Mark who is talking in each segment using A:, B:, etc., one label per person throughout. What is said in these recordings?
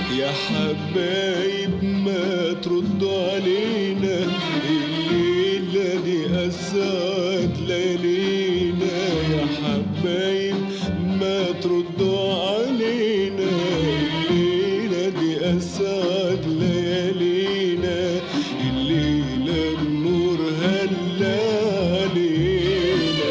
A: يا حبايب ما تردوا علينا الليلة دي أسعد ليالينا يا حبايب ما تردوا علينا الليلة دي أسعد ليالينا الليلة النور هلا علينا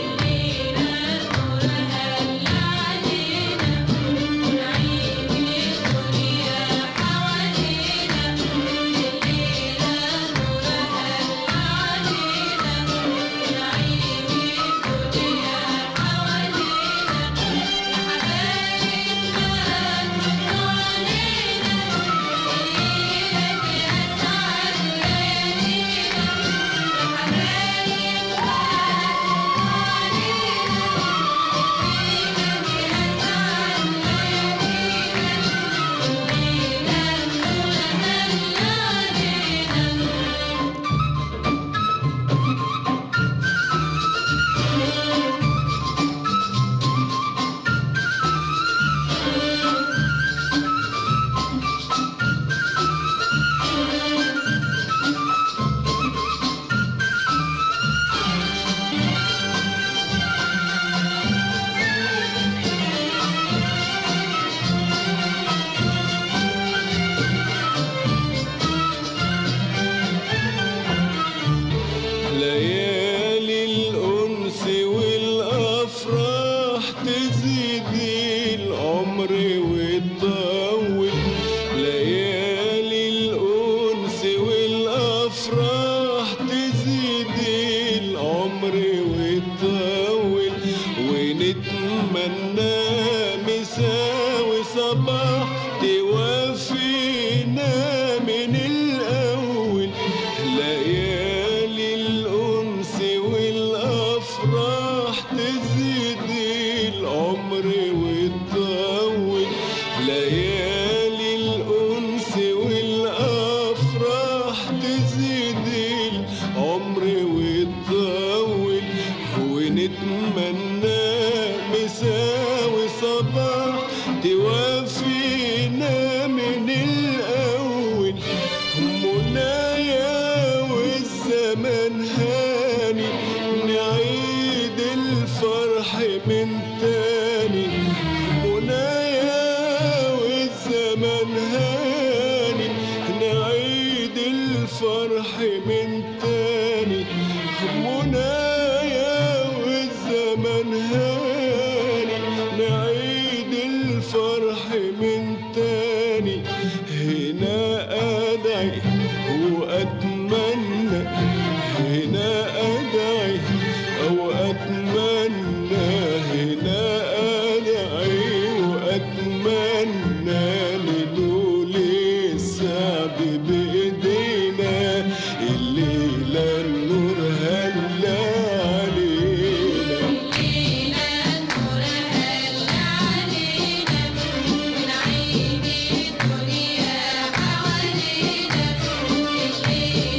A: ليالي الأنس والأفراح تزيد العمر وتطول ليالي الأنس والأفراح تزيد العمر وتطول ونتمنى مساوي صباح توفينا من الأول ليالي الأنس والأفراح تزيد العمر وتطول ليالي الأنس والأفراح تزيد العمر وتطول ونتمنى مساوي صباح توفينا من الأول منايا والزمن هاني نعيد الفرح من تاني منايا والزمن هاني نعيد الفرح من تاني منايا والزمن هاني نعيد الفرح من تاني هنا أدعي وأتمنى هنا أدعي أو أتمنى هنا أدعي وأتمنى لدول السعد بإيدينا الليلة النور هلا علينا
B: حوالينا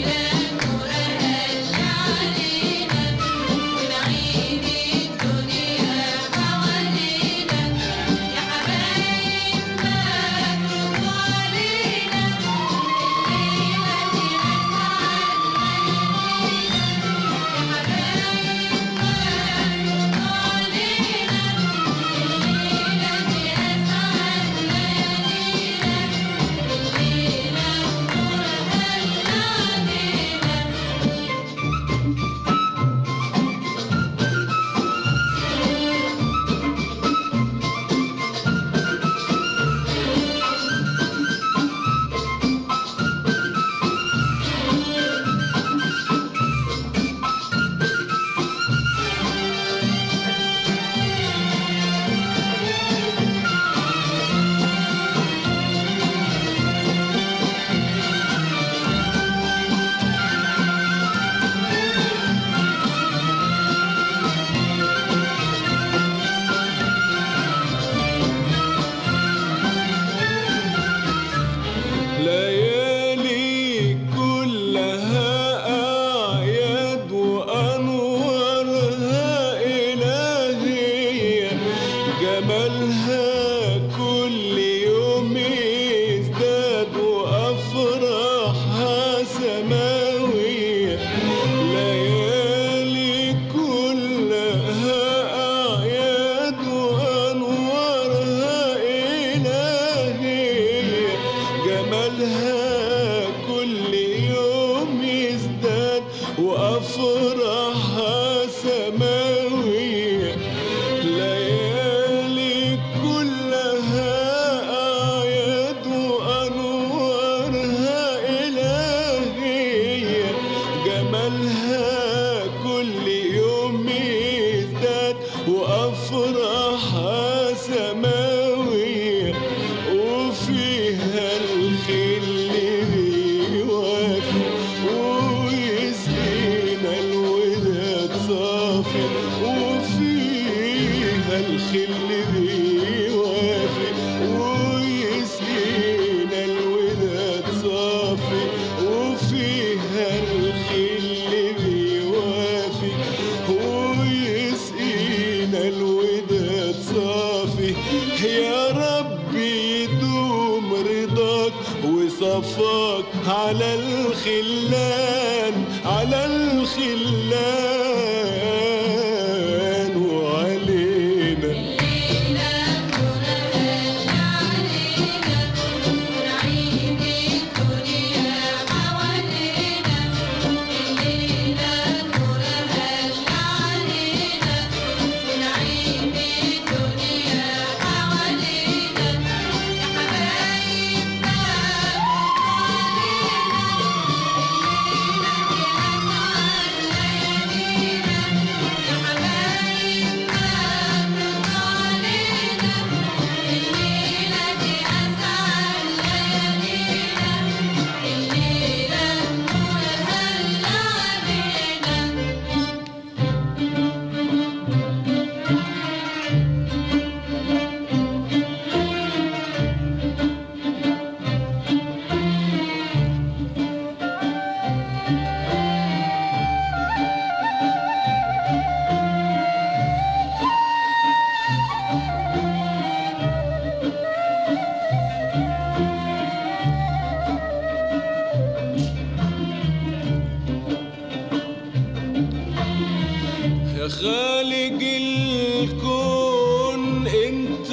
A: جمالها كل يوم يزداد وأفراحها سماوية ليالي كلها أعياد وأنوارها إلهية جمالها كل يوم يزداد وأفراحها سماوية وفيها الخل بيوافي ويسقينا الوداد صافي وفيها الخل بيوافي ويسقينا الوداد صافي وفيها الخل بيوافي ويسقينا الوداد صافي يا ربي يدوم رضاك وصفاك على الخلان على الخلان وعلينا يا خالق الكون انت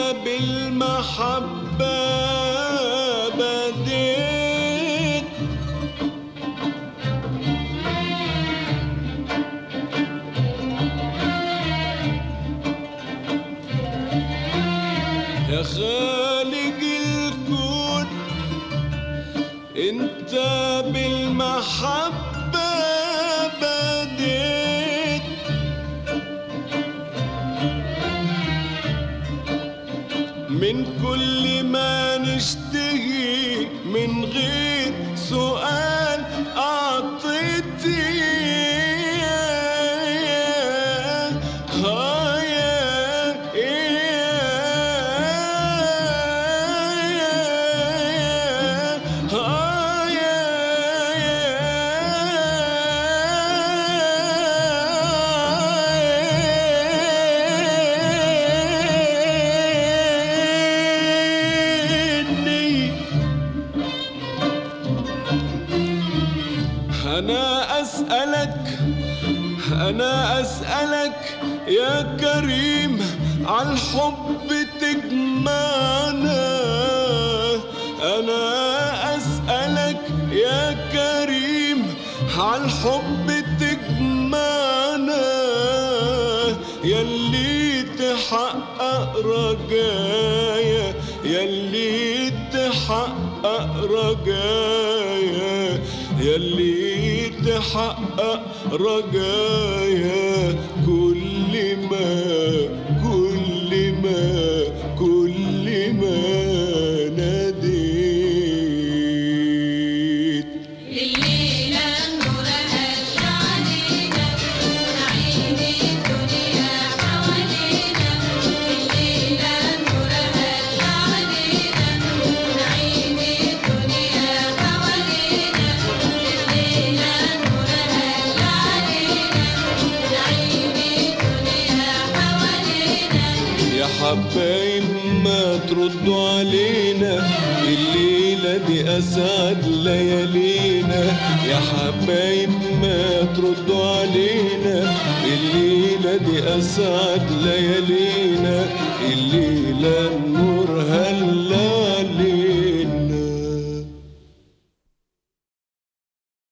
A: بالمحبة بديت يا خالق الكون انت بالمحبة بديت من كل ما نشتهي من غير سؤال أعطيتي أنا أسألك أنا أسألك يا كريم عن حب تجمعنا أنا أسألك يا كريم عن حب تجمعنا يلي تحقق رجايا يلي تحقق رجايا يلي تحقق رجايا كل ما كل ما كل ما ناديت
B: الليلة النور هل علينا ونعيم الدنيا حوالينا الليلة النور هل علينا ونعيم الدنيا حوالينا الليلة النور هل علينا ونعيم الدنيا حوالينا
A: يا حبايب ما تردوا علينا الليلة دي أسعد ليالينا يا حبايب ما تردوا علينا الليلة دي أسعد ليالينا الليلة